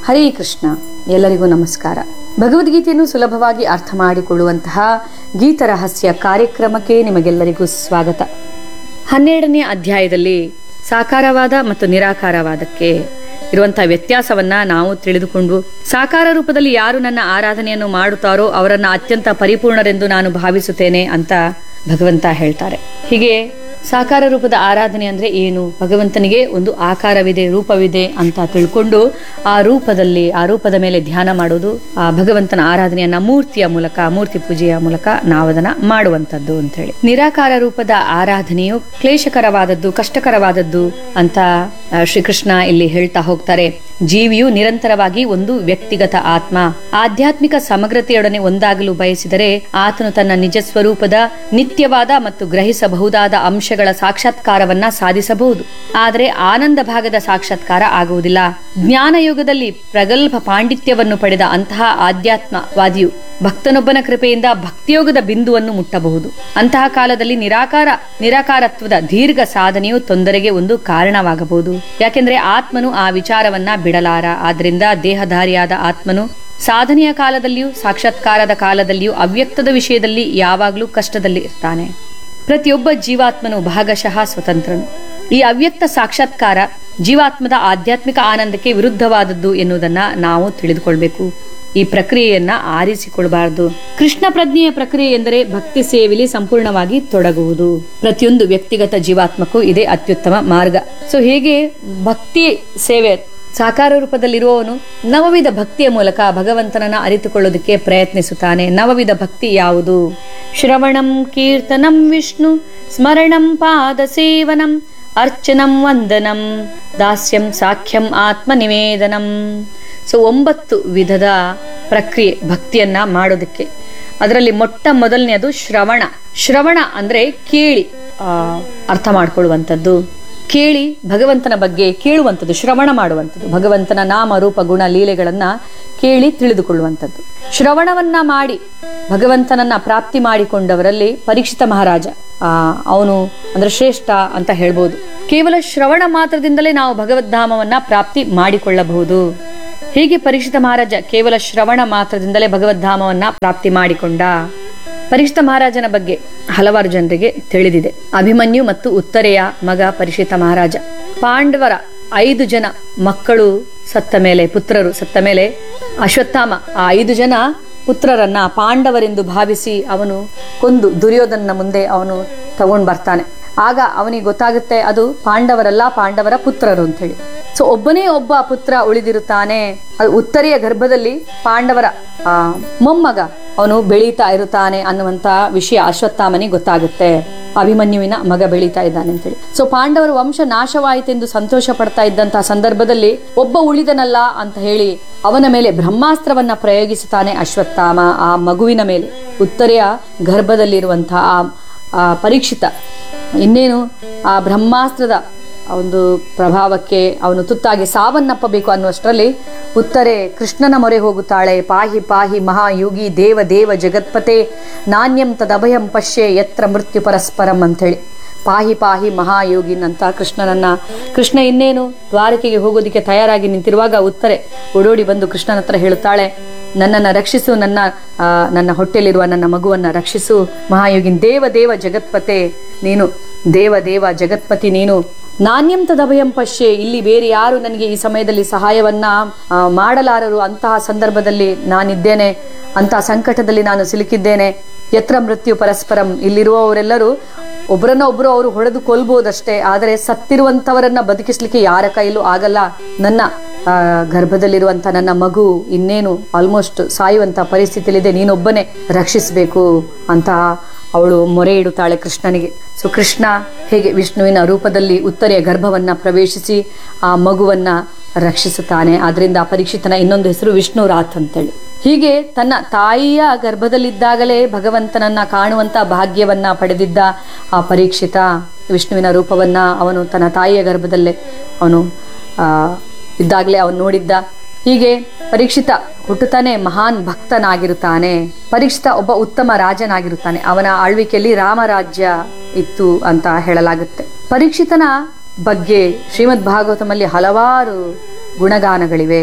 ಹರೇ ಕೃಷ್ಣ ಎಲ್ಲರಿಗೂ ನಮಸ್ಕಾರ ಭಗವದ್ಗೀತೆಯನ್ನು ಸುಲಭವಾಗಿ ಅರ್ಥ ಮಾಡಿಕೊಳ್ಳುವಂತಹ ಗೀತರಹಸ್ಯ ಕಾರ್ಯಕ್ರಮಕ್ಕೆ ನಿಮಗೆಲ್ಲರಿಗೂ ಸ್ವಾಗತ ಹನ್ನೆರಡನೇ ಅಧ್ಯಾಯದಲ್ಲಿ ಸಾಕಾರವಾದ ಮತ್ತು ನಿರಾಕಾರವಾದಕ್ಕೆ ಇರುವಂತಹ ವ್ಯತ್ಯಾಸವನ್ನ ನಾವು ತಿಳಿದುಕೊಂಡು ಸಾಕಾರ ರೂಪದಲ್ಲಿ ಯಾರು ನನ್ನ ಆರಾಧನೆಯನ್ನು ಮಾಡುತ್ತಾರೋ ಅವರನ್ನ ಅತ್ಯಂತ ಪರಿಪೂರ್ಣರೆಂದು ನಾನು ಭಾವಿಸುತ್ತೇನೆ ಅಂತ ಭಗವಂತ ಹೇಳ್ತಾರೆ ಹೀಗೆ ಸಾಕಾರ ರೂಪದ ಆರಾಧನೆ ಅಂದ್ರೆ ಏನು ಭಗವಂತನಿಗೆ ಒಂದು ಆಕಾರವಿದೆ ರೂಪವಿದೆ ಅಂತ ತಿಳ್ಕೊಂಡು ಆ ರೂಪದಲ್ಲಿ ಆ ರೂಪದ ಮೇಲೆ ಧ್ಯಾನ ಮಾಡೋದು ಆ ಭಗವಂತನ ಆರಾಧನೆಯನ್ನ ಮೂರ್ತಿಯ ಮೂಲಕ ಮೂರ್ತಿ ಪೂಜೆಯ ಮೂಲಕ ನಾವು ಅದನ್ನ ಮಾಡುವಂತದ್ದು ಅಂತ ಹೇಳಿ ನಿರಾಕಾರ ರೂಪದ ಆರಾಧನೆಯು ಕ್ಲೇಶಕರವಾದದ್ದು ಕಷ್ಟಕರವಾದದ್ದು ಅಂತ ಆ, ಶ್ರೀಕೃಷ್ಣ ಇಲ್ಲಿ ಹೇಳ್ತಾ ಹೋಗ್ತಾರೆ ಜೀವಿಯು ನಿರಂತರವಾಗಿ ಒಂದು ವ್ಯಕ್ತಿಗತ ಆತ್ಮ ಆಧ್ಯಾತ್ಮಿಕ ಸಮಗ್ರತೆಯೊಡನೆ ಒಂದಾಗಲು ಬಯಸಿದರೆ ಆತನು ತನ್ನ ನಿಜ ಸ್ವರೂಪದ ನಿತ್ಯವಾದ ಮತ್ತು ಗ್ರಹಿಸಬಹುದಾದ ಅಂಶಗಳ ಸಾಕ್ಷಾತ್ಕಾರವನ್ನ ಸಾಧಿಸಬಹುದು ಆದರೆ ಆನಂದ ಭಾಗದ ಸಾಕ್ಷಾತ್ಕಾರ ಆಗುವುದಿಲ್ಲ ಜ್ಞಾನಯುಗದಲ್ಲಿ ಪ್ರಗಲ್ಭ ಪಾಂಡಿತ್ಯವನ್ನು ಪಡೆದ ಅಂತಹ ಆಧ್ಯಾತ್ಮವಾದಿಯು ಭಕ್ತನೊಬ್ಬನ ಕೃಪೆಯಿಂದ ಭಕ್ತಿಯೋಗದ ಬಿಂದುವನ್ನು ಮುಟ್ಟಬಹುದು ಅಂತಹ ಕಾಲದಲ್ಲಿ ನಿರಾಕಾರ ನಿರಾಕಾರತ್ವದ ದೀರ್ಘ ಸಾಧನೆಯು ತೊಂದರೆಗೆ ಒಂದು ಕಾರಣವಾಗಬಹುದು ಯಾಕೆಂದ್ರೆ ಆತ್ಮನು ಆ ವಿಚಾರವನ್ನ ಬಿಡಲಾರ ಆದ್ರಿಂದ ದೇಹಧಾರಿಯಾದ ಆತ್ಮನು ಸಾಧನೆಯ ಕಾಲದಲ್ಲಿಯೂ ಸಾಕ್ಷಾತ್ಕಾರದ ಕಾಲದಲ್ಲಿಯೂ ಅವ್ಯಕ್ತದ ವಿಷಯದಲ್ಲಿ ಯಾವಾಗಲೂ ಕಷ್ಟದಲ್ಲಿ ಇರ್ತಾನೆ ಪ್ರತಿಯೊಬ್ಬ ಜೀವಾತ್ಮನು ಭಾಗಶಃ ಸ್ವತಂತ್ರನು ಈ ಅವ್ಯಕ್ತ ಸಾಕ್ಷಾತ್ಕಾರ ಜೀವಾತ್ಮದ ಆಧ್ಯಾತ್ಮಿಕ ಆನಂದಕ್ಕೆ ವಿರುದ್ಧವಾದದ್ದು ಎನ್ನುವುದನ್ನ ನಾವು ತಿಳಿದುಕೊಳ್ಬೇಕು ಈ ಪ್ರಕ್ರಿಯೆಯನ್ನ ಆರಿಸಿಕೊಳ್ಬಾರದು ಕೃಷ್ಣ ಪ್ರಜ್ಞೆಯ ಪ್ರಕ್ರಿಯೆ ಎಂದರೆ ಭಕ್ತಿ ಸೇವೆಯಲ್ಲಿ ಸಂಪೂರ್ಣವಾಗಿ ತೊಡಗುವುದು ಪ್ರತಿಯೊಂದು ವ್ಯಕ್ತಿಗತ ಜೀವಾತ್ಮಕ್ಕೂ ಇದೇ ಅತ್ಯುತ್ತಮ ಮಾರ್ಗ ಸೊ ಹೇಗೆ ಭಕ್ತಿ ಸೇವೆ ಸಾಕಾರ ರೂಪದಲ್ಲಿರುವವನು ನವವಿಧ ಭಕ್ತಿಯ ಮೂಲಕ ಭಗವಂತನನ್ನ ಅರಿತುಕೊಳ್ಳೋದಕ್ಕೆ ಪ್ರಯತ್ನಿಸುತ್ತಾನೆ ನವವಿಧ ಭಕ್ತಿ ಯಾವುದು ಶ್ರವಣಂ ಕೀರ್ತನಂ ವಿಷ್ಣು ಸ್ಮರಣಂ ಪಾದ ಸೇವನಂ ಅರ್ಚನಂ ವಂದನಂ ದಾಸ್ಯಂ ಸಾಖ್ಯಂ ಆತ್ಮ ನಿವೇದನಂ ಸೊ ಒಂಬತ್ತು ವಿಧದ ಪ್ರಕ್ರಿಯೆ ಭಕ್ತಿಯನ್ನ ಮಾಡೋದಕ್ಕೆ ಅದರಲ್ಲಿ ಮೊಟ್ಟ ಮೊದಲನೆಯದು ಶ್ರವಣ ಶ್ರವಣ ಅಂದ್ರೆ ಕೇಳಿ ಆ, ಅರ್ಥ ಮಾಡ್ಕೊಳ್ಳುವಂಥದ್ದು ಕೇಳಿ ಭಗವಂತನ ಬಗ್ಗೆ ಕೇಳುವಂಥದ್ದು ಶ್ರವಣ ಮಾಡುವಂಥದ್ದು ಭಗವಂತನ ನಾಮ ರೂಪ ಗುಣ ಲೀಲೆಗಳನ್ನ ಕೇಳಿ ತಿಳಿದುಕೊಳ್ಳುವಂಥದ್ದು ಶ್ರವಣವನ್ನ ಮಾಡಿ ಭಗವಂತನನ್ನ ಪ್ರಾಪ್ತಿ ಮಾಡಿಕೊಂಡವರಲ್ಲಿ ಪರೀಕ್ಷಿತ ಮಹಾರಾಜ ಆ ಅವನು ಅಂದ್ರೆ ಶ್ರೇಷ್ಠ ಅಂತ ಹೇಳ್ಬೋದು ಕೇವಲ ಶ್ರವಣ ಮಾತ್ರದಿಂದಲೇ ನಾವು ಭಗವದ್ಧಾಮವನ್ನ ಪ್ರಾಪ್ತಿ ಮಾಡಿಕೊಳ್ಳಬಹುದು ಹೀಗೆ ಪರೀಕ್ಷಿತ ಮಹಾರಾಜ ಕೇವಲ ಶ್ರವಣ ಮಾತ್ರದಿಂದಲೇ ಭಗವದ್ಧಾಮವನ್ನ ಪ್ರಾಪ್ತಿ ಮಾಡಿಕೊಂಡ ಪರೀಕ್ಷಿತ ಮಹಾರಾಜನ ಬಗ್ಗೆ ಹಲವಾರು ಜನರಿಗೆ ತಿಳಿದಿದೆ ಅಭಿಮನ್ಯು ಮತ್ತು ಉತ್ತರೆಯ ಮಗ ಪರೀಕ್ಷಿತ ಮಹಾರಾಜ ಪಾಂಡವರ ಐದು ಜನ ಮಕ್ಕಳು ಸತ್ತ ಮೇಲೆ ಪುತ್ರರು ಸತ್ತ ಮೇಲೆ ಅಶ್ವತ್ಥಾಮ ಆ ಐದು ಜನ ಪುತ್ರರನ್ನ ಪಾಂಡವರೆಂದು ಭಾವಿಸಿ ಅವನು ಕೊಂದು ದುರ್ಯೋಧನ ಮುಂದೆ ಅವನು ತಗೊಂಡ್ ಬರ್ತಾನೆ ಆಗ ಅವನಿಗೆ ಗೊತ್ತಾಗುತ್ತೆ ಅದು ಪಾಂಡವರಲ್ಲ ಪಾಂಡವರ ಪುತ್ರರು ಅಂತ ಹೇಳಿ ಸೊ ಒಬ್ಬನೇ ಒಬ್ಬ ಪುತ್ರ ಉಳಿದಿರುತ್ತಾನೆ ಅದು ಉತ್ತರೆಯ ಗರ್ಭದಲ್ಲಿ ಪಾಂಡವರ ಆ ಮೊಮ್ಮಗ ಅವನು ಬೆಳೀತಾ ಇರುತ್ತಾನೆ ಅನ್ನುವಂತ ವಿಷಯ ಅಶ್ವತ್ಥಾಮನಿಗೆ ಗೊತ್ತಾಗುತ್ತೆ ಅಭಿಮನ್ಯುವಿನ ಮಗ ಬೆಳೀತಾ ಇದ್ದಾನೆ ಅಂತೇಳಿ ಸೊ ಪಾಂಡವರ ವಂಶ ನಾಶವಾಯಿತೆಂದು ಸಂತೋಷ ಪಡ್ತಾ ಇದ್ದಂತಹ ಸಂದರ್ಭದಲ್ಲಿ ಒಬ್ಬ ಉಳಿದನಲ್ಲ ಅಂತ ಹೇಳಿ ಅವನ ಮೇಲೆ ಬ್ರಹ್ಮಾಸ್ತ್ರವನ್ನ ಪ್ರಯೋಗಿಸುತ್ತಾನೆ ಅಶ್ವತ್ಥಾಮ ಆ ಮಗುವಿನ ಮೇಲೆ ಉತ್ತರೆಯ ಗರ್ಭದಲ್ಲಿರುವಂತಹ ಆ- ಆ ಪರೀಕ್ಷಿತ ಇನ್ನೇನು ಆ ಬ್ರಹ್ಮಾಸ್ತ್ರದ ಒಂದು ಪ್ರಭಾವಕ್ಕೆ ಅವನು ತುತ್ತಾಗಿ ಸಾವನ್ನಪ್ಪಬೇಕು ಅನ್ನುವಷ್ಟರಲ್ಲಿ ಉತ್ತರೆ ಕೃಷ್ಣನ ಮೊರೆ ಹೋಗುತ್ತಾಳೆ ಪಾಹಿ ಪಾಹಿ ಮಹಾಯೋಗಿ ದೇವ ದೇವ ಜಗತ್ಪತೆ ನಾಣ್ಯಂ ತದಭಯಂ ಪಶ್ಯೆ ಯತ್ರ ಮೃತ್ಯು ಪರಸ್ಪರಂ ಅಂಥೇಳಿ ಪಾಹಿ ಪಾಹಿ ಮಹಾಯೋಗಿನ್ ಅಂತ ಕೃಷ್ಣನನ್ನ ಕೃಷ್ಣ ಇನ್ನೇನು ದ್ವಾರಕೆಗೆ ಹೋಗೋದಕ್ಕೆ ತಯಾರಾಗಿ ನಿಂತಿರುವಾಗ ಉತ್ತರೆ ಓಡೋಡಿ ಬಂದು ಕೃಷ್ಣನ ಹತ್ರ ಹೇಳುತ್ತಾಳೆ ನನ್ನನ್ನ ರಕ್ಷಿಸು ನನ್ನ ಆ, ನನ್ನ ಹೊಟ್ಟೆಲಿರುವ ನನ್ನ ಮಗುವನ್ನ ರಕ್ಷಿಸು ಮಹಾಯೋಗಿನ್ ದೇವ ದೇವ ಜಗತ್ಪತೆ ನೀನು ದೇವ ದೇವ ಜಗತ್ಪತಿ ನೀನು ನಾಣ್ಯಂ ತದಭಯಂ ಪಶ್ಯೆ ಇಲ್ಲಿ ಬೇರೆ ಯಾರು ನನಗೆ ಈ ಸಮಯದಲ್ಲಿ ಸಹಾಯವನ್ನ ಆ, ಮಾಡಲಾರರು ಅಂತಹ ಸಂದರ್ಭದಲ್ಲಿ ನಾನಿದ್ದೇನೆ ಅಂತಹ ಸಂಕಟದಲ್ಲಿ ನಾನು ಸಿಲುಕಿದ್ದೇನೆ ಯತ್ರ ಮೃತ್ಯು ಪರಸ್ಪರಂ ಇಲ್ಲಿರುವವರೆಲ್ಲರೂ ಒಬ್ಬರನ್ನ ಒಬ್ರು ಅವರು ಹೊಡೆದು ಕೊಲ್ಬಹುದಷ್ಟೇ ಆದರೆ ಸತ್ತಿರುವಂತವರನ್ನ ಬದುಕಿಸ್ಲಿಕ್ಕೆ ಯಾರ ಕೈಲೂ ಆಗಲ್ಲ ನನ್ನ ಆ, ಗರ್ಭದಲ್ಲಿರುವಂತ ನನ್ನ ಮಗು ಇನ್ನೇನು ಆಲ್ಮೋಸ್ಟ್ ಸಾಯುವಂತ ಪರಿಸ್ಥಿತಿಯಲ್ಲಿದೆ ನೀನೊಬ್ಬನೇ ರಕ್ಷಿಸಬೇಕು ಅಂತ ಅವಳು ಮೊರೆ ಇಡುತ್ತಾಳೆ ಕೃಷ್ಣನಿಗೆ ಸೊ ಕೃಷ್ಣ ಹೇಗೆ ವಿಷ್ಣುವಿನ ರೂಪದಲ್ಲಿ ಉತ್ತರೆಯ ಗರ್ಭವನ್ನ ಪ್ರವೇಶಿಸಿ ಆ ಮಗುವನ್ನ ರಕ್ಷಿಸುತ್ತಾನೆ ಆದ್ರಿಂದ ಪರೀಕ್ಷಿತನ ಇನ್ನೊಂದು ಹೆಸರು ವಿಷ್ಣು ರಾತ್ ಅಂತೇಳಿ ಹೀಗೆ ತನ್ನ ತಾಯಿಯ ಗರ್ಭದಲ್ಲಿದ್ದಾಗಲೇ ಭಗವಂತನನ್ನ ಕಾಣುವಂತ ಭಾಗ್ಯವನ್ನ ಪಡೆದಿದ್ದ ಆ ಪರೀಕ್ಷಿತ ವಿಷ್ಣುವಿನ ರೂಪವನ್ನ ಅವನು ತನ್ನ ತಾಯಿಯ ಗರ್ಭದಲ್ಲೇ ಅವನು ಆ ಇದ್ದಾಗಲೇ ಅವನು ನೋಡಿದ್ದ ಹೀಗೆ ಪರೀಕ್ಷಿತ ಹುಟ್ಟುತ್ತಾನೆ ಮಹಾನ್ ಭಕ್ತನಾಗಿರುತ್ತಾನೆ ಪರೀಕ್ಷಿತ ಒಬ್ಬ ಉತ್ತಮ ರಾಜನಾಗಿರುತ್ತಾನೆ ಅವನ ಆಳ್ವಿಕೆಯಲ್ಲಿ ರಾಮರಾಜ್ಯ ಇತ್ತು ಅಂತ ಹೇಳಲಾಗುತ್ತೆ ಪರೀಕ್ಷಿತನ ಬಗ್ಗೆ ಶ್ರೀಮದ್ ಭಾಗವತಮಲ್ಲಿ ಹಲವಾರು ಗುಣಗಾನಗಳಿವೆ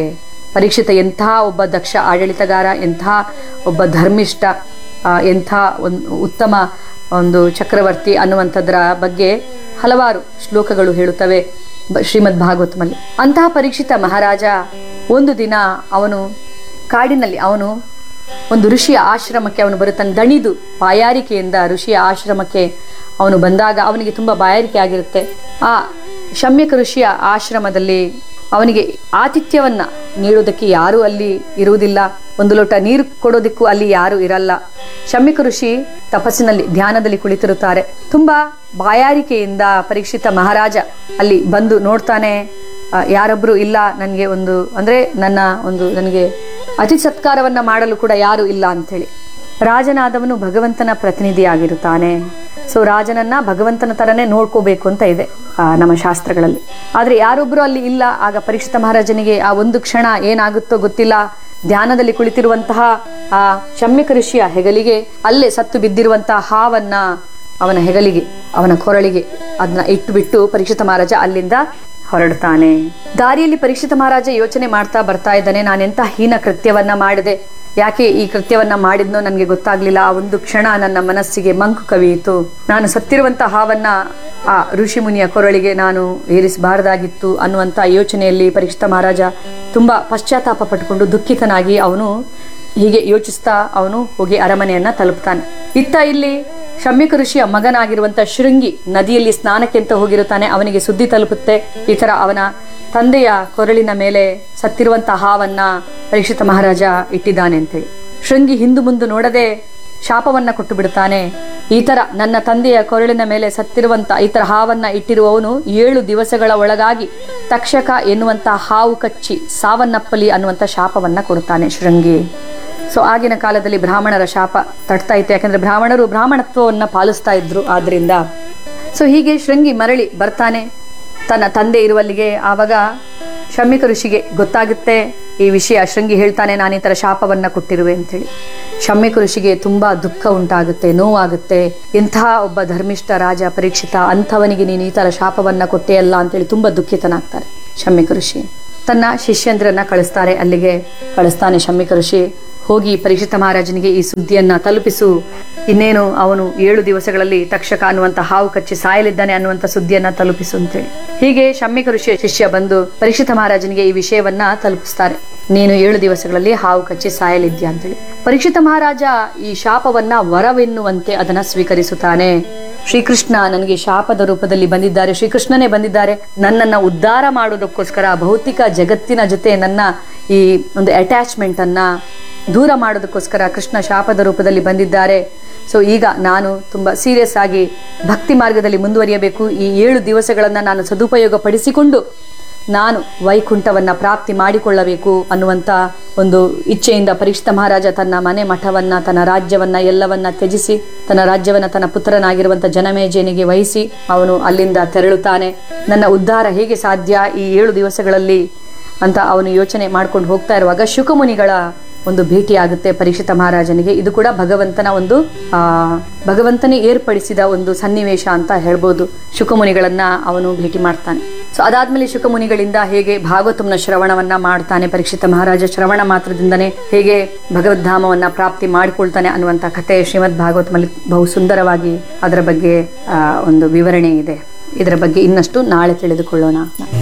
ಪರೀಕ್ಷಿತ ಎಂತಹ ಒಬ್ಬ ದಕ್ಷ ಆಡಳಿತಗಾರ ಎಂತಹ ಒಬ್ಬ ಧರ್ಮಿಷ್ಠ ಆ, ಎಂಥ ಒಂದು ಉತ್ತಮ ಒಂದು ಚಕ್ರವರ್ತಿ ಅನ್ನುವಂಥದ್ರ ಬಗ್ಗೆ ಹಲವಾರು ಶ್ಲೋಕಗಳು ಹೇಳುತ್ತವೆ ಬ- ಶ್ರೀಮದ್ ಭಾಗವತಮಲ್ಲಿ ಅಂತಹ ಪರೀಕ್ಷಿತ ಮಹಾರಾಜ ಒಂದು ದಿನ ಅವನು ಕಾಡಿನಲ್ಲಿ ಅವನು ಒಂದು ಋಷಿಯ ಆಶ್ರಮಕ್ಕೆ ಅವನು ಬರುತ್ತಾನೆ ದಣಿದು ಬಾಯಾರಿಕೆಯಿಂದ ಋಷಿಯ ಆಶ್ರಮಕ್ಕೆ ಅವನು ಬಂದಾಗ ಅವನಿಗೆ ತುಂಬ ಬಾಯಾರಿಕೆ ಆಗಿರುತ್ತೆ ಆ ಶಮ್ಯಕ ಋಷಿಯ ಆಶ್ರಮದಲ್ಲಿ ಅವನಿಗೆ ಆತಿಥ್ಯವನ್ನ ನೀಡೋದಕ್ಕೆ ಯಾರೂ ಅಲ್ಲಿ ಇರುವುದಿಲ್ಲ ಒಂದು ಲೋಟ ನೀರು ಕೊಡೋದಕ್ಕೂ ಅಲ್ಲಿ ಯಾರೂ ಇರಲ್ಲ ಶಮ್ಯಕ ಋಷಿ ತಪಸ್ಸಿನಲ್ಲಿ ಧ್ಯಾನದಲ್ಲಿ ಕುಳಿತಿರುತ್ತಾರೆ ತುಂಬಾ ಬಾಯಾರಿಕೆಯಿಂದ ಪರೀಕ್ಷಿತ ಮಹಾರಾಜ ಅಲ್ಲಿ ಬಂದು ನೋಡ್ತಾನೆ ಆ, ಯಾರೊಬ್ರು ಇಲ್ಲ ನನಗೆ ಒಂದು ಅಂದ್ರೆ ನನ್ನ ಒಂದು ನನಗೆ ಅತಿ ಸತ್ಕಾರವನ್ನ ಮಾಡಲು ಕೂಡ ಯಾರು ಇಲ್ಲ ಅಂಥೇಳಿ ರಾಜನಾದವನು ಭಗವಂತನ ಪ್ರತಿನಿಧಿಯಾಗಿರುತ್ತಾನೆ ಸೊ ರಾಜನನ್ನ ಭಗವಂತನ ತರನೇ ನೋಡ್ಕೋಬೇಕು ಅಂತ ಇದೆ ಆ, ನಮ್ಮ ಶಾಸ್ತ್ರಗಳಲ್ಲಿ ಆದ್ರೆ ಯಾರೊಬ್ರು ಅಲ್ಲಿ ಇಲ್ಲ ಆಗ ಪರೀಕ್ಷಿತ ಮಹಾರಾಜನಿಗೆ ಆ ಒಂದು ಕ್ಷಣ ಏನಾಗುತ್ತೋ ಗೊತ್ತಿಲ್ಲ ಧ್ಯಾನದಲ್ಲಿ ಕುಳಿತಿರುವಂತಹ ಆ ಶಮ್ಯಕ ಋಷಿಯ ಹೆಗಲಿಗೆ ಅಲ್ಲೇ ಸತ್ತು ಬಿದ್ದಿರುವಂತಹ ಹಾವನ್ನ ಅವನ ಹೆಗಲಿಗೆ ಅವನ ಕೊರಳಿಗೆ ಅದನ್ನ ಇಟ್ಟುಬಿಟ್ಟು ಪರೀಕ್ಷಿತ ಮಹಾರಾಜ ಅಲ್ಲಿಂದ ಹೊರಡ್ತಾನೆ ದಾರಿಯಲ್ಲಿ ಪರೀಕ್ಷಿತ ಮಹಾರಾಜ ಯೋಚನೆ ಮಾಡ್ತಾ ಬರ್ತಾ ಇದ್ದಾನೆ ನಾನೆಂತ ಹೀನ ಕೃತ್ಯವನ್ನ ಮಾಡಿದೆ ಯಾಕೆ ಈ ಕೃತ್ಯವನ್ನ ಮಾಡಿದ್ನೋ ನನಗೆ ಗೊತ್ತಾಗ್ಲಿಲ್ಲ ಆ ಒಂದು ಕ್ಷಣ ನನ್ನ ಮನಸ್ಸಿಗೆ ಮಂಕು ಕವಿಯಿತು ನಾನು ಸತ್ತಿರುವಂತ ಹಾವನ್ನ ಆ ಋಷಿ ಮುನಿಯ ಕೊರಳಿಗೆ ನಾನು ಏರಿಸಬಾರದಾಗಿತ್ತು ಅನ್ನುವಂತ ಯೋಚನೆಯಲ್ಲಿ ಪರೀಕ್ಷಿತ ಮಹಾರಾಜ ತುಂಬಾ ಪಶ್ಚಾತ್ತಾಪ ಪಟ್ಟುಕೊಂಡು ದುಃಖಿತನಾಗಿ ಅವನು ಹೀಗೆ ಯೋಚಿಸ್ತಾ ಅವನು ಹೋಗಿ ಅರಮನೆಯನ್ನ ತಲುಪ್ತಾನೆ ಇತ್ತ ಇಲ್ಲಿ ಶಮ್ಯಕ ಋಷಿಯ ಮಗನಾಗಿರುವಂತ ಶೃಂಗಿ ನದಿಯಲ್ಲಿ ಸ್ನಾನಕ್ಕೆ ಅಂತ ಹೋಗಿರುತ್ತಾನೆ ಅವನಿಗೆ ಸುದ್ದಿ ತಲುಪುತ್ತೆ ಈ ತರ ಅವನ ತಂದೆಯ ಕೊರಳಿನ ಮೇಲೆ ಸತ್ತಿರುವಂತ ಹಾವನ್ನ ಪರೀಕ್ಷಿತ ಮಹಾರಾಜ ಇಟ್ಟಿದ್ದಾನೆ ಅಂತೇಳಿ ಶೃಂಗಿ ಹಿಂದು ಮುಂದು ನೋಡದೆ ಶಾಪವನ್ನ ಕೊಟ್ಟು ಬಿಡುತ್ತಾನೆ ಈ ತರ ನನ್ನ ತಂದೆಯ ಕೊರಳಿನ ಮೇಲೆ ಸತ್ತಿರುವಂತ ಈ ತರ ಹಾವನ್ನ ಇಟ್ಟಿರುವವನು ಏಳು ದಿವಸಗಳ ಒಳಗಾಗಿ ತಕ್ಷಕ ಎನ್ನುವಂತ ಹಾವು ಕಚ್ಚಿ ಸಾವನ್ನಪ್ಪಲಿ ಅನ್ನುವಂತ ಶಾಪವನ್ನ ಕೊಡುತ್ತಾನೆ ಶೃಂಗಿ ಸೊ ಆಗಿನ ಕಾಲದಲ್ಲಿ ಬ್ರಾಹ್ಮಣರ ಶಾಪ ತಟ್ತಾ ಇತ್ತು ಯಾಕಂದ್ರೆ ಬ್ರಾಹ್ಮಣರು ಬ್ರಾಹ್ಮಣತ್ವವನ್ನ ಪಾಲಿಸ್ತಾ ಇದ್ರು ಆದ್ರಿಂದ ಸೊ ಹೀಗೆ ಶೃಂಗಿ ಮರಳಿ ಬರ್ತಾನೆ ತನ್ನ ತಂದೆ ಇರುವಲ್ಲಿಗೆ ಆವಾಗ ಶಮಿಕ ಋಷಿಗೆ ಗೊತ್ತಾಗುತ್ತೆ ಈ ವಿಷಯ ಶೃಂಗಿ ಹೇಳ್ತಾನೆ ನಾನು ಈ ತರ ಶಾಪವನ್ನ ಕೊಟ್ಟಿರುವೆ ಅಂತೇಳಿ ಶಮ್ಯಕ ಋಷಿಗೆ ತುಂಬಾ ದುಃಖ ಉಂಟಾಗುತ್ತೆ ನೋವಾಗುತ್ತೆ ಇಂತಹ ಒಬ್ಬ ಧರ್ಮಿಷ್ಠ ರಾಜ ಪರೀಕ್ಷಿತ ಅಂಥವನಿಗೆ ನೀನು ಈ ತರ ಶಾಪವನ್ನ ಕೊಟ್ಟೆಯಲ್ಲ ಅಂತೇಳಿ ತುಂಬಾ ದುಃಖಿತನಾಗ್ತಾರೆ ಶಮ್ಯಕ ಋಷಿ ತನ್ನ ಶಿಷ್ಯಂದ್ರನ್ನ ಕಳಿಸ್ತಾರೆ ಅಲ್ಲಿಗೆ ಕಳಿಸ್ತಾನೆ ಶಮ್ಯಕ ಋಷಿ ಹೋಗಿ ಪರೀಕ್ಷಿತ ಮಹಾರಾಜನಿಗೆ ಈ ಸುದ್ದಿಯನ್ನ ತಲುಪಿಸು ಇನ್ನೇನು ಅವನು ಏಳು ದಿವಸಗಳಲ್ಲಿ ತಕ್ಷಕ ಅನ್ನುವಂತ ಹಾವು ಕಚ್ಚಿ ಸಾಯಲಿದ್ದಾನೆ ಅನ್ನುವಂತ ಸುದ್ದಿಯನ್ನ ತಲುಪಿಸು ಅಂತೇಳಿ ಹೀಗೆ ಶಮ್ಮಿಕ ಋಷಿಯ ಶಿಷ್ಯ ಬಂದು ಪರೀಕ್ಷಿತ ಮಹಾರಾಜನಿಗೆ ಈ ವಿಷಯವನ್ನ ತಲುಪಿಸ್ತಾರೆ ನೀನು ಏಳು ದಿವಸಗಳಲ್ಲಿ ಹಾವು ಕಚ್ಚಿ ಸಾಯಲಿದ್ಯಾ ಅಂತೇಳಿ ಪರೀಕ್ಷಿತ ಮಹಾರಾಜ ಈ ಶಾಪವನ್ನ ವರವೆನ್ನುವಂತೆ ಅದನ್ನ ಸ್ವೀಕರಿಸುತ್ತಾನೆ ಶ್ರೀಕೃಷ್ಣ ನನಗೆ ಶಾಪದ ರೂಪದಲ್ಲಿ ಬಂದಿದ್ದಾರೆ ಶ್ರೀಕೃಷ್ಣನೇ ಬಂದಿದ್ದಾರೆ ನನ್ನನ್ನ ಉದ್ಧಾರ ಮಾಡೋದಕ್ಕೋಸ್ಕರ ಭೌತಿಕ ಜಗತ್ತಿನ ಜೊತೆ ನನ್ನ ಈ ಒಂದು ಅಟ್ಯಾಚ್ಮೆಂಟ್ ಅನ್ನ ದೂರ ಮಾಡೋದಕ್ಕೋಸ್ಕರ ಕೃಷ್ಣ ಶಾಪದ ರೂಪದಲ್ಲಿ ಬಂದಿದ್ದಾರೆ ಸೊ ಈಗ ನಾನು ತುಂಬ ಸೀರಿಯಸ್ ಆಗಿ ಭಕ್ತಿ ಮಾರ್ಗದಲ್ಲಿ ಮುಂದುವರಿಯಬೇಕು ಈ ಏಳು ದಿವಸಗಳನ್ನು ನಾನು ಸದುಪಯೋಗ ಪಡಿಸಿಕೊಂಡು ನಾನು ವೈಕುಂಠವನ್ನ ಪ್ರಾಪ್ತಿ ಮಾಡಿಕೊಳ್ಳಬೇಕು ಅನ್ನುವಂಥ ಒಂದು ಇಚ್ಛೆಯಿಂದ ಪರೀಕ್ಷಿತ ಮಹಾರಾಜ ತನ್ನ ಮನೆ ಮಠವನ್ನ ತನ್ನ ರಾಜ್ಯವನ್ನ ಎಲ್ಲವನ್ನ ತ್ಯಜಿಸಿ ತನ್ನ ರಾಜ್ಯವನ್ನ ತನ್ನ ಪುತ್ರನಾಗಿರುವಂಥ ಜನಮೇಜನಿಗೆ ವಹಿಸಿ ಅವನು ಅಲ್ಲಿಂದ ತೆರಳುತ್ತಾನೆ ನನ್ನ ಉದ್ಧಾರ ಹೇಗೆ ಸಾಧ್ಯ ಈ ಏಳು ದಿವಸಗಳಲ್ಲಿ ಅಂತ ಅವನು ಯೋಚನೆ ಮಾಡ್ಕೊಂಡು ಹೋಗ್ತಾ ಇರುವಾಗ ಶುಕಮುನಿಗಳ ಒಂದು ಭೇಟಿ ಆಗುತ್ತೆ ಪರೀಕ್ಷಿತ ಮಹಾರಾಜನಿಗೆ ಇದು ಕೂಡ ಭಗವಂತನ ಒಂದು ಆ ಭಗವಂತನೇ ಏರ್ಪಡಿಸಿದ ಒಂದು ಸನ್ನಿವೇಶ ಅಂತ ಹೇಳ್ಬೋದು ಶುಕಮುನಿಗಳನ್ನ ಅವನು ಭೇಟಿ ಮಾಡ್ತಾನೆ ಸೊ ಅದಾದ್ಮೇಲೆ ಶುಕಮುನಿಗಳಿಂದ ಹೇಗೆ ಭಾಗವತಂನ ಶ್ರವಣವನ್ನ ಮಾಡ್ತಾನೆ ಪರೀಕ್ಷಿತ ಮಹಾರಾಜ ಶ್ರವಣ ಮಾತ್ರದಿಂದನೇ ಹೇಗೆ ಭಗವದ್ಧಾಮವನ್ನ ಪ್ರಾಪ್ತಿ ಮಾಡಿಕೊಳ್ತಾನೆ ಅನ್ನುವಂತ ಕಥೆ ಶ್ರೀಮದ್ ಭಾಗವತಮಲ್ಲಿ ಬಹು ಸುಂದರವಾಗಿ ಅದರ ಬಗ್ಗೆ ಆ, ಒಂದು ವಿವರಣೆ ಇದೆ ಇದರ ಬಗ್ಗೆ ಇನ್ನಷ್ಟು ನಾಳೆ ತಿಳಿದುಕೊಳ್ಳೋಣ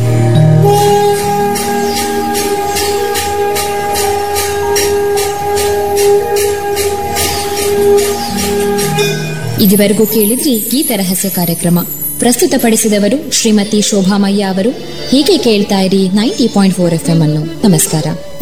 ಇದುವರೆಗೂ ಕೇಳಿದ್ರಿ ಗೀತ ರಹಸ್ಯ ಕಾರ್ಯಕ್ರಮ ಪ್ರಸ್ತುತಪಡಿಸಿದವರು ಶ್ರೀಮತಿ ಶೋಭಾಮಯ್ಯ ಅವರು ಹೀಗೆ ಕೇಳ್ತಾ ಇರಿ ninety point four F M ಅನ್ನು ನಮಸ್ಕಾರ